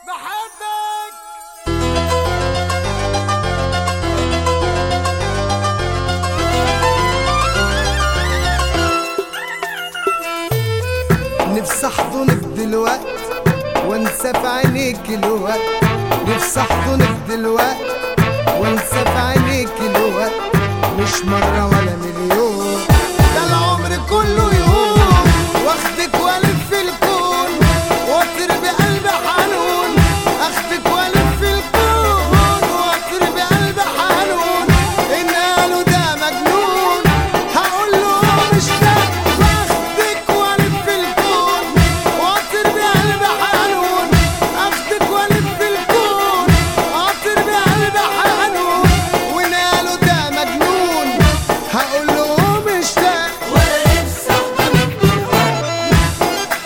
بحبك نفسي احضنك دلوقت وانسى في عينيك الوقت نفسي احضنك دلوقت وانسى في عينيك الوقت مش مرة ولا مليون ده العمر كله يوم واخدك والف الكون واطير بقلب حنون اخدك والف الكون واطير بقلب حنون ان قالوا ده مجنون هقول له مش ده واخدك والف الكون واطير بقلب حنون اخدك والف الكون واطير بقلب حنون وان قالوا ده مجنون هقول له مش ده ولا نفسي احضنك دلوقتي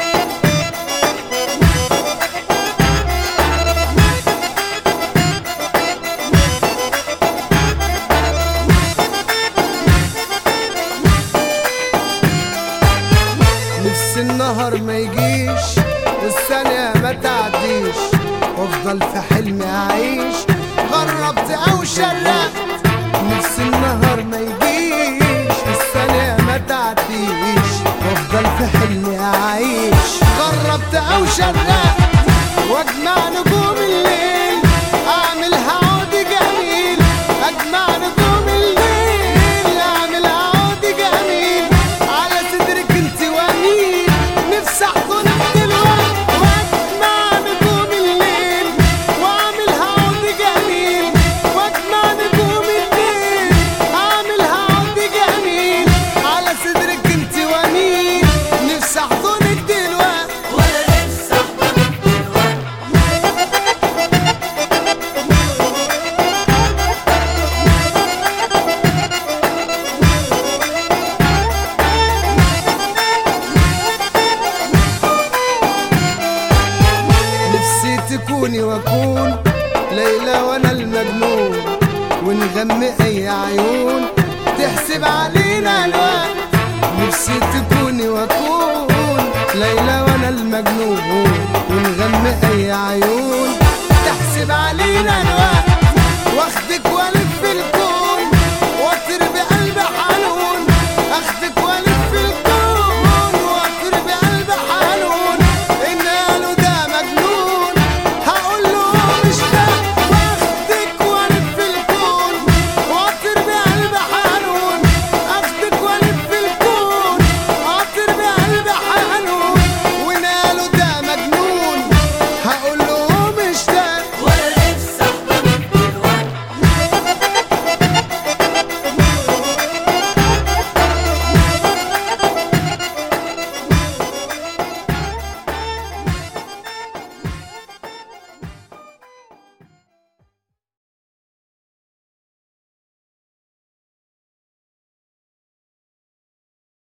نفسي النهار ما يجيش والثانية ما تعديش وافضل في حلمي اعيش غربت او شرقت نفسي النهار ما يجيش والثانية ما تعديش وافضل في حلمي اعيش غربت او شرقت واجمع نجوم الليل اعمل عود جميل اجمع نجوم الليل اعمل عود جميل على صدرك انت ومين نفسي احضنك دلوقتي واجمع نجوم الليل واعمل عود جميل واجمع نجوم الليل اعمل عود جميل على صدرك انت ومين نفسي احضنك دلوقتي ولا نفسي احضنك دلوقتي نفسي تكوني واكون ليلى وانا المجنون ونغمي اي عيون تحسب علينا الوقت نفسي تكوني واكون ليلى وانا المجنون ونغمي اي عيون تحسب علينا الوقت